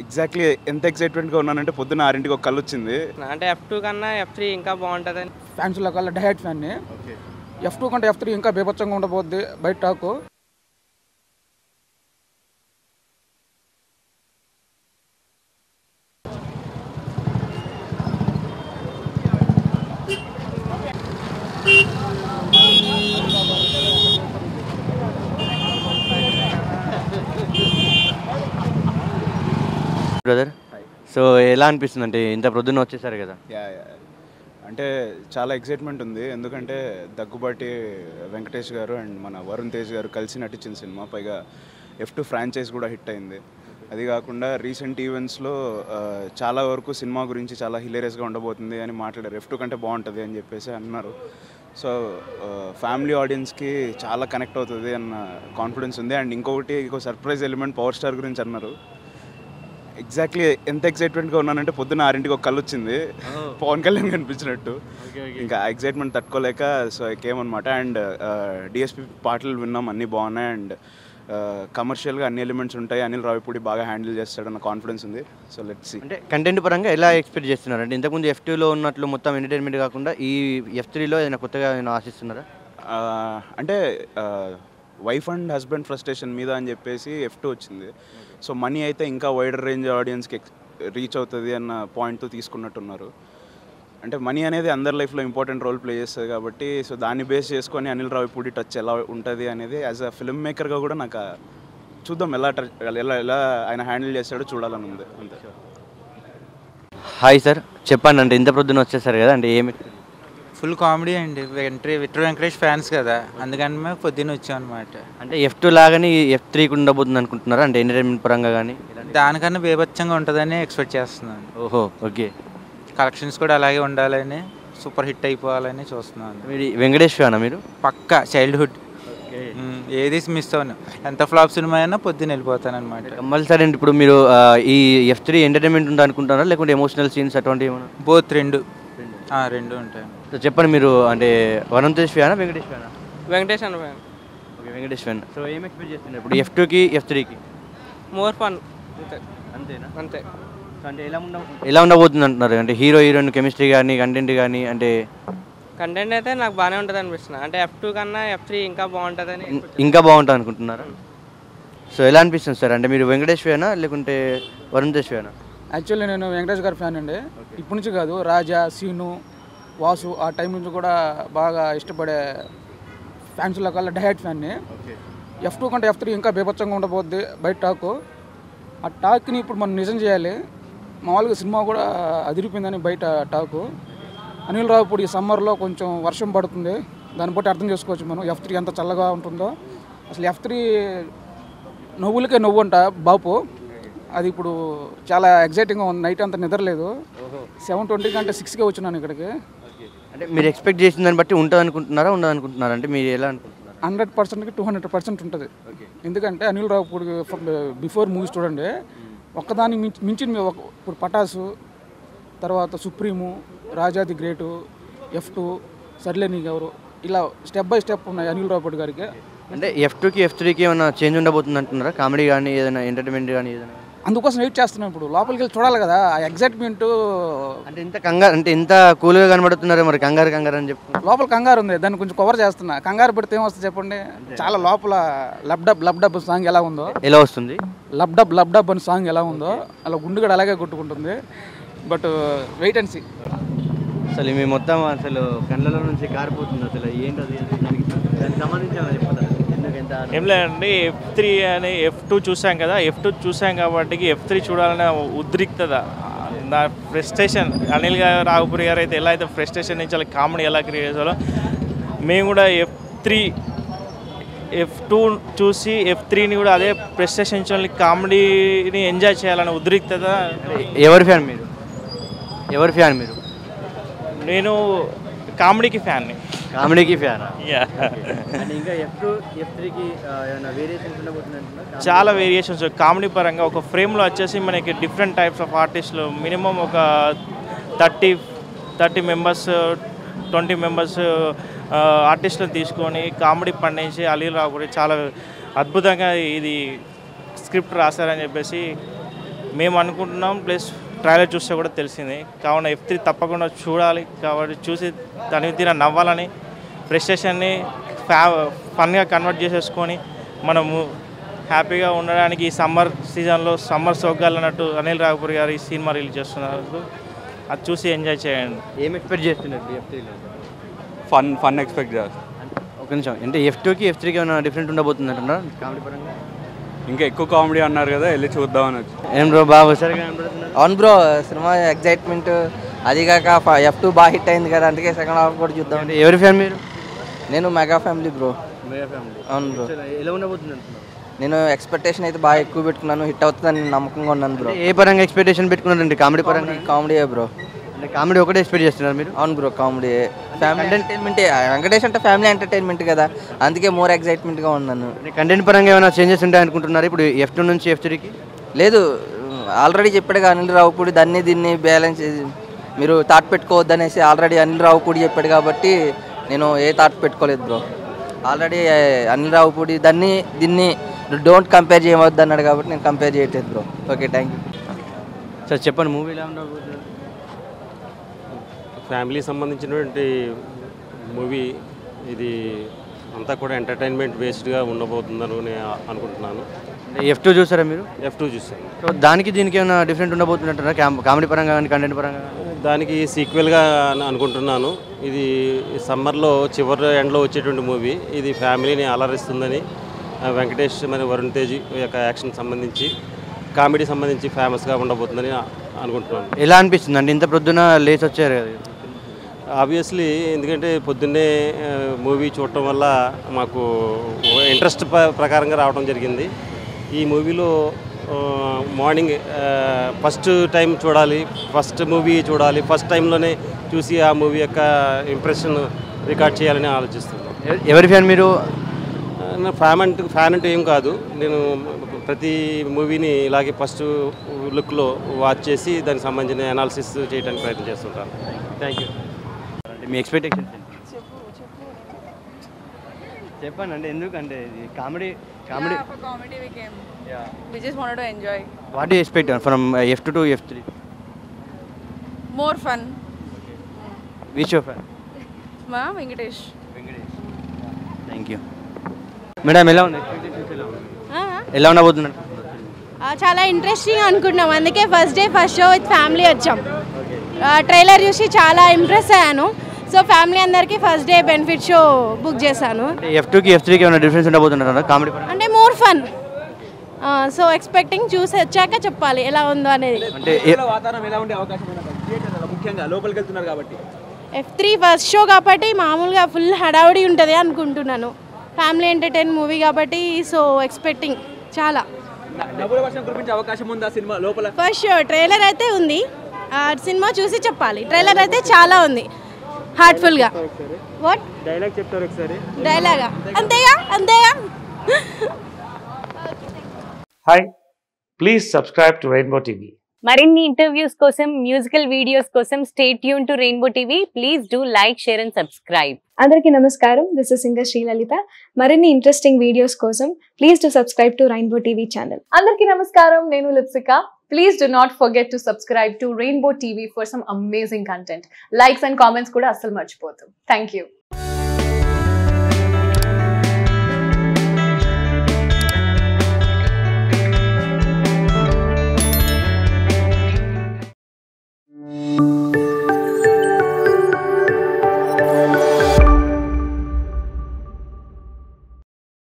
Exactly ఎంత ఎక్సైట్మెంట్గా ఉన్నానంటే పొద్దున్న ఆరింటికి ఒక కళ్ళు వచ్చింది అంటే ఎఫ్ టూ కన్నా ఎఫ్ త్రీ ఇంకా బాగుంటుందని ఫ్యాన్స్లో కల్లా డైహెడ్ ఫ్యాన్ని ఎఫ్ టూ కంటే ఎఫ్ త్రీ ఇంకా బీభత్సంగా ఉండబోద్ది బయట టాకు బ్రదర్ సో ఎలా అనిపిస్తుంది అంటే ఇంత ప్రొద్దున వచ్చేసారు కదా యా యా అంటే చాలా ఎక్సైట్మెంట్ ఉంది ఎందుకంటే దగ్గుబాటి వెంకటేష్ గారు అండ్ మన వరుణ్ తేజ్ గారు కలిసి నటించిన సినిమా పైగా ఎఫ్ టూ ఫ్రాంచైజ్ కూడా హిట్ అయింది అది కాకుండా రీసెంట్ ఈవెంట్స్లో చాలా వరకు సినిమా గురించి చాలా హిలేరియస్గా ఉండబోతుంది అని మాట్లాడారు ఎఫ్ టూ కంటే బాగుంటుంది అని చెప్పేసి అన్నారు సో ఫ్యామిలీ ఆడియన్స్కి చాలా కనెక్ట్ అవుతుంది అన్న కాన్ఫిడెన్స్ ఉంది అండ్ ఇంకొకటి ఇంకో సర్ప్రైజ్ ఎలిమెంట్ పవర్ స్టార్ గురించి అన్నారు ఎగ్జాక్ట్లీ ఎంత ఎక్సైట్మెంట్గా ఉన్నానంటే పొద్దున్న ఆరింటికి ఒక కళ్ళు వచ్చింది పవన్ కళ్యాణ్ కనిపించినట్టు ఇంకా ఎక్సైట్మెంట్ తట్టుకోలేక సో ఎక్కేమన్నమాట అండ్ డిఎస్పి పాటలు విన్నాం అన్నీ బాగున్నాయి అండ్ కమర్షియల్గా అన్ని ఎలిమెంట్స్ ఉంటాయి అనిల్ రావిపూడి బాగా హ్యాండిల్ చేస్తాడన్న కాన్ఫిడెన్స్ ఉంది సో లెట్ సి అంటే కంటెంట్ పరంగా ఎలా ఎక్స్పెక్ట్ చేస్తున్నారు అంటే ఇంతకుముందు ఎఫ్ టూలో ఉన్నట్లు మొత్తం ఎంటర్టైన్మెంట్ కాకుండా ఈ ఎఫ్ త్రీలో ఏదైనా కొత్తగా ఏమైనా ఆశిస్తున్నారా ఆ, అంటే వైఫ్ అండ్ హస్బెండ్ ఫ్రస్ట్రేషన్ మీద అని చెప్పేసి ఎఫ్ టూ వచ్చింది సో మనీ అయితే ఇంకా వైడర్ రేంజ్ ఆడియన్స్కి రీచ్ అవుతుంది అన్న పాయింట్తో తీసుకున్నట్టున్నారు అంటే మనీ అనేది అందరి లైఫ్లో ఇంపార్టెంట్ రోల్ ప్లే చేస్తుంది కాబట్టి సో దాన్ని బేస్ చేసుకొని అనిల్ రావిపూడి టచ్ ఎలా ఉంటుంది అనేది యాజ్ అ ఫిల్మ్ మేకర్గా కూడా నాకు ఆ- చూద్దాం ఎలా టచ్ ఎలా ఎలా ఆయన హ్యాండిల్ చేస్తాడో చూడాలని ఉంది అంతే హాయ్ సార్ చెప్పండి అంటే ఇంత ప్రొద్దున వచ్చేసారు కదా అంటే ఏమి ఫుల్ కామెడీ అండి వెంకటే విట్ర వెంకటేష్ ఫ్యాన్స్ కదా అందుకని మేము పొద్దున్న వచ్చాం అనమాట అంటే ఎఫ్ టూ లాగానే ఎఫ్ త్రీకి ఉండబోతుంది అనుకుంటున్నారా అంటే ఎంటర్టైన్మెంట్ పరంగా కానీ దానికన్నా బేభత్సంగా ఉంటుందని ఎక్స్పెక్ట్ చేస్తున్నాను ఓహో ఓకే కలెక్షన్స్ కూడా అలాగే ఉండాలని సూపర్ హిట్ అయిపోవాలని చూస్తున్నాను మీరు వెంకటేష్ ఫ్యానా మీరు పక్కా చైల్డ్హుడ్ ఏది మిస్ అవును ఎంత ఫ్లాప్ సినిమా అయినా పొద్దున్న వెళ్ళిపోతాను అనమాట కంపల్సరీ అంటే ఇప్పుడు మీరు ఆ, ఈ ఎఫ్ త్రీ ఎంటర్టైన్మెంట్ ఉంటుంది అనుకుంటున్నారా లేకుంటే ఎమోషనల్ సీన్స్ అటువంటివి ఏమైనా బోత్ రెండు ఆ, రెండు ఉంటాయి సో చెప్పండి మీరు అంటే వరుణ్ తేజ్ ఫ్యానా వెంకటేష్ ఫ్యానా వెంకటేష్ అన్న fan okay Venkatesh fan so ఏం ఎక్స్పెక్ట్ చేస్తున్నారు ఇప్పుడు ఎఫ్ టూకి ఎఫ్ త్రీకి మోర్ ఫన్ అంతే అంతేనా అంతే సో అంటే ఎలా ఉండ ఎలా ఉండబోతుంది అంటున్నారు అంటే హీరో హీరోయిన్ కెమిస్ట్రీ కానీ కంటెంట్ కానీ అంటే కంటెంట్ అయితే నాకు బాగానే ఉంటుంది అనిపిస్తుంది అంటే ఎఫ్ టూ కన్నా ఎఫ్ త్రీ ఇంకా బాగుంటుందని ఇం- ఇంకా బాగుంటుంది అనుకుంటున్నారా సో ఎలా అనిపిస్తుంది సార్ అంటే మీరు వెంకటేష్ ఫ్యానా లేకుంటే వరుణ్ తేజ్ ఫ్యానా యాక్చువల్లీ నేను వెంకటేష్ గారి ఫ్యాన్ అండి ఇప్పటి నుంచి కాదు రాజా సీను వాసు ఆ టైం నుంచి కూడా బాగా ఇష్టపడే ఫ్యాన్స్లో కల్లా డైహెడ్ ఫ్యాన్ని ఎఫ్ టూ కంటే ఎఫ్ త్రీ ఇంకా బీభత్సంగా ఉండబోద్ది బయట టాకు ఆ టాక్ని ఇప్పుడు మనం నిజం చేయాలి మామూలుగా సినిమా కూడా అదిరిపోయిందని బయట టాకు అనిల్ రావుపూడి ఈ సమ్మర్లో కొంచెం వర్షం పడుతుంది దాన్ని బట్టి అర్థం చేసుకోవచ్చు మనం ఎఫ్ త్రీ ఎంత చల్లగా ఉంటుందో అసలు ఎఫ్ త్రీ నవ్వులకే నవ్వు అంట బాపు అది ఇప్పుడు చాలా ఎగ్జైటింగ్గా ఉంది నైట్ అంతా నిద్రలేదు సెవెన్ ట్వంటీ కంటే సిక్స్కే వచ్చినాను ఇక్కడికి అంటే మీరు ఎక్స్పెక్ట్ చేసిన దాన్ని బట్టి ఉంటుంది అనుకుంటున్నారా ఉండదు అనుకుంటున్నారా అంటే మీరు ఎలా అనుకుంటున్నారు హండ్రెడ్ పర్సెంట్కి టూ హండ్రెడ్ పర్సెంట్ ఉంటుంది ఎందుకంటే అనిల్ రావుపూడి బిఫోర్ మూవీస్ చూడండి ఒక్కదాని మించి మించిన మీ ఒక- ఇప్పుడు పటాసు తర్వాత సుప్రీము రాజాది గ్రేటు ఎఫ్ టూ సర్లే నీకెవరు ఇలా స్టెప్ బై స్టెప్ ఉన్నాయి అనిల్ రావుపూడి గారికి అంటే ఎఫ్ టూకి ఎఫ్ త్రీకి ఏమైనా చేంజ్ ఉండబోతుంది అంటున్నారా కామెడీ కానీ ఏదైనా ఎంటర్టైన్మెంట్ కానీ ఏదైనా అందుకోసం వెయిట్ చేస్తున్నాం ఇప్పుడు లోపలికి వెళ్ళి చూడాలి కదా ఆ ఎగ్జైట్మెంట్ అంటే ఇంత కంగారు అంటే ఇంత కూల్గా కనబడుతున్నారో మరి కంగారు కంగారు అని చెప్పు లోపల కంగారు ఉంది దాన్ని కొంచెం కవర్ చేస్తున్నా కంగారు పెడితే ఏమొస్తుంది చెప్పండి చాలా లోపల లబ్డబ్ లబ్డబ్ సాంగ్ ఎలా ఉందో ఎలా వస్తుంది లబ్డబ్ లబ్డబ్ అని సాంగ్ ఎలా ఉందో అలా గుండు కూడా అలాగే కొట్టుకుంటుంది బట్ వెయిట్ అండ్ సీ అసలు మీ మొత్తం అసలు కళ్ళలో నుంచి కారిపోతుంది అసలు ఏంటది దానికి దానికి సంబంధించి ఏమైనా చెప్తారా ఎందుకు ఎంత ఏం లేదండి ఎఫ్ త్రీ అని ఎఫ్ టూ చూసాం కదా ఎఫ్ టూ చూసాం కాబట్టి ఎఫ్ త్రీ చూడాలనే ఉద్రిక్తత నా ఫ్రస్ట్రేషన్ అనిల్ గారు రాఘపురి గారు అయితే ఎలా అయితే ఫ్రస్ట్రేషన్ నుంచి అలా కామెడీ ఎలా క్రియేట్ చేశారో మేము కూడా ఎఫ్ త్రీ ఎఫ్ టూ చూసి ఎఫ్ త్రీని కూడా అదే ఫ్రస్ట్రేషన్ కామెడీని ఎంజాయ్ చేయాలనే ఉద్రిక్తత ఎవరి ఫ్యాన్ మీరు ఎవరి ఫ్యాన్ మీరు నేను కామెడీకి ఫ్యాన్ని కామెడీకి ఫ్యాన్ యా అండ్ ఇంకా ఎఫ్ టూ ఎఫ్ త్రీకి ఏమైనా వేరియేషన్స్ ఉండబోతుంది అంటున్నారు చాలా వేరియేషన్స్ కామెడీ పరంగా ఒక ఫ్రేమ్లో వచ్చేసి మనకి డిఫరెంట్ టైప్స్ ఆఫ్ ఆర్టిస్టులు మినిమం ఒక thirty thirty members twenty members ఆర్టిస్టులను తీసుకొని కామెడీ పండించి అలీల్ రావుపూరి చాలా అద్భుతంగా ఇది స్క్రిప్ట్ రాశారని చెప్పేసి మేము అనుకుంటున్నాం ప్లస్ ట్రైలర్ చూస్తే కూడా తెలిసింది కావున ఎఫ్ త్రీ తప్పకుండా చూడాలి కాబట్టి చూసి దాని తీర నవ్వాలని ఫ్రస్ట్రేషన్ని ఫ్యా ఫన్గా కన్వర్ట్ చేసేసుకొని మనము హ్యాపీగా ఉండడానికి ఈ సమ్మర్ సీజన్లో సమ్మర్ సోగ్గాలన్నట్టు అనిల్ రాఘపూర్ గారు ఈ సినిమా రిలీజ్ చేస్తున్నారు అది చూసి ఎంజాయ్ చేయండి ఏం ఎక్స్పెక్ట్ చేస్తున్నారు ఎఫ్ త్రీలో ఫన్ ఫన్ ఎక్స్పెక్ట్ చేస్తాను ఒక నిమిషం అంటే ఎఫ్ టూకి ఎఫ్ త్రీకి ఏమైనా డిఫరెంట్ ఉండబోతుంది అంటున్నారు కామెడీ పరంగా ఇంకా ఎక్కువ కామెడీ అన్నారు కదా వెళ్ళి చూద్దామని వచ్చి ఏం బ్రో బాగా హుషారుగా కనబడుతున్నారు అవును బ్రో సినిమా ఎగ్జైట్మెంట్ అది కాక ఎఫ్ టూ బాగా హిట్ అయింది కదా అందుకే సెకండ్ హాఫ్ కూడా చూద్దాం అంటే ఎవరి ఫ్యాన్ మీరు నేను mega family bro mega family అవును బ్రో ఎలా ఉండబోతుంది అంటున్నారు నేను ఎక్స్పెక్టేషన్ అయితే బాగా ఎక్కువ పెట్టుకున్నాను హిట్ అవుతుందని నేను నమ్మకంగా ఉన్నాను బ్రో అంటే ఏ పరంగా ఎక్స్పెక్టేషన్ పెట్టుకున్నారండి కామెడీ పరంగా కామెడీయే బ్రో అంటే కామెడీ ఒకటే ఎక్స్పెక్ట్ చేస్తున్నారు మీరు అవును bro comedy family entertainment Venkatesh అంటే ఫ్యామిలీ ఎంటర్టైన్మెంట్ కదా అందుకే మోర్ ఎగ్జైట్మెంట్గా ఉన్నాను అంటే కంటెంట్ పరంగా ఏమైనా చేంజెస్ ఉంటాయి అనుకుంటున్నారు ఇప్పుడు ఎఫ్ టూ నుంచి ఎఫ్ త్రీకి లేదు ఆల్రెడీ చెప్పాడు కదా అనిల్ రావుపూడి దాన్ని దీన్ని బ్యాలెన్స్ మీరు థాట్ పెట్టుకోవద్దనేసి ఆల్రెడీ అనిల్ రావుపూడి చెప్పాడు కాబట్టి నేను ఏ థాట్ పెట్టుకోలేదు బ్రో ఆల్రెడీ అనిల్ రావుపూడి దాన్ని దీన్ని డోంట్ కంపేర్ చేయవద్దు అన్నాడు కాబట్టి నేను కంపేర్ చేయట్లేదు bro okay thank you sir చెప్పండి మూవీ ఎలా ఉండబోతుంది ఫ్యామిలీ సంబంధించినటువంటి మూవీ ఇది అంతా కూడా ఎంటర్టైన్మెంట్ బేస్డ్గా ఉండబోతుందని నేను అనుకుంటున్నాను అంటే ఎఫ్ టూ చూసారా మీరు ఎఫ్ టూ చూసాను సో దానికి దీనికి ఏమైనా డిఫరెంట్ ఉండబోతుందంటారా కామెడీ పరంగా కానీ కంటెంట్ పరంగా కానీ దానికి సీక్వెల్గా అని అనుకుంటున్నాను ఇది సమ్మర్లో చివరి ఎండ్లో వచ్చేటువంటి మూవీ ఇది ఫ్యామిలీని అలరిస్తుందని ఆ, వెంకటేష్ మరి వరుణ్ తేజ్ యొక్క యాక్షన్ సంబంధించి కామెడీ సంబంధించి ఫేమస్గా ఉండబోతుందని ఆ- అనుకుంటున్నాను ఎలా అనిపిస్తుంది అంటే ఇంత ప్రొద్దున లేచి వచ్చారు కదా ఆబ్వియస్లీ ఎందుకంటే పొద్దున్నే మూవీ చూడటం వల్ల మాకు ఇంట్రెస్ట్ ప్ర- ప్రకారంగా రావడం జరిగింది ఈ మూవీలో మార్నింగ్ ఫస్ట్ టైం చూడాలి ఫస్ట్ మూవీ చూడాలి ఫస్ట్ టైంలోనే చూసి ఆ మూవీ యొక్క ఇంప్రెషన్ రికార్డ్ చేయాలని ఆలోచిస్తున్నాను ఎవ- ఎవరి ఫ్యాన్ మీరు నా ఫ్యాన్ అంటే ఫ్యాన్ అంటే ఏం కాదు నేను ప్రతి మూవీని ఇలాగే ఫస్ట్ లుక్లో వాచ్ చేసి దానికి సంబంధించిన అనాలిసిస్ చేయడానికి ప్రయత్నం చేస్తుంటాను థ్యాంక్ యూ అంటే మీ ఎక్స్పెక్టేషన్స్ చెప్పండి అంటే ఎందుకంటే comedy comedy Yeah, for comedy we came. We just wanted to enjoy. What you expect from F two to F three More fun. Which of fan Ma Venkatesh. Thank you madam ఎలా ఉంది Expectations ఎలా ఉంది? ఎలా ఉండబోతుంది ఆ, చాలా interesting అనుకున్నాం అందుకే first day first show with family వచ్చాం ట్రైలర్ చూసి చాలా ఇంప్రెస్ అయ్యాను సో ఫ్యామిలీ అందరికీ first day benefit show book చేశాను అంటే ఎఫ్ టూకి ఎఫ్ త్రీకి ఏమైనా డిఫరెన్స్ ఉండబోతుంటారా కామెడీ పరంగా అంటే మోర్ ఫన్ సో ఎక్స్పెక్టింగ్ చూసి వచ్చాక చెప్పాలి ఎలా ఉందో అనేది అంటే ఏ- వాతావరణం ఎలా ఉండే అవకాశం థియేటర్ ముఖ్యంగా లోపలికి వెళ్తున్నారు కాబట్టి ఎఫ్ త్రీ ఫస్ట్ షో కాబట్టి మామూలుగా ఫుల్ హడావుడి ఉంటుంది అనుకుంటున్నాను ఫ్యామిలీ ఎంటర్టైన్ మూవీ కాబట్టి సో ఎక్స్పెక్టింగ్ చాలా డబ్బుల వర్షం కురిపించే అవకాశం ఉందా సినిమా లోపల ఫస్ట్ షో ట్రైలర్ అయితే ఉంది ఆ సినిమా చూసి చెప్పాలి ట్రైలర్ అయితే చాలా ఉంది హార్ట్ఫుల్గా వాట్ డైలాగ్ చెప్తారు ఒకసారి డైలాగా అంతేగా అంతేగా hi please subscribe to Rainbow TV మరిన్ని ఇంటర్వ్యూస్ కోసం మ్యూజికల్ వీడియోస్ కోసం stay tune to Rainbow TV please do like share and subscribe అందరికీ నమస్కారం దిస్ ఇస్ సింగర్ శ్రీలలిత మరిన్ని ఇంట్రెస్టింగ్ వీడియోస్ కోసం please to subscribe to Rainbow TV channel అందరికీ నమస్కారం నేను Lipsika please do not forget to subscribe to Rainbow TV for some amazing content likes and comments కూడా అస్సలు మర్చిపోతాం థ్యాంక్ యూ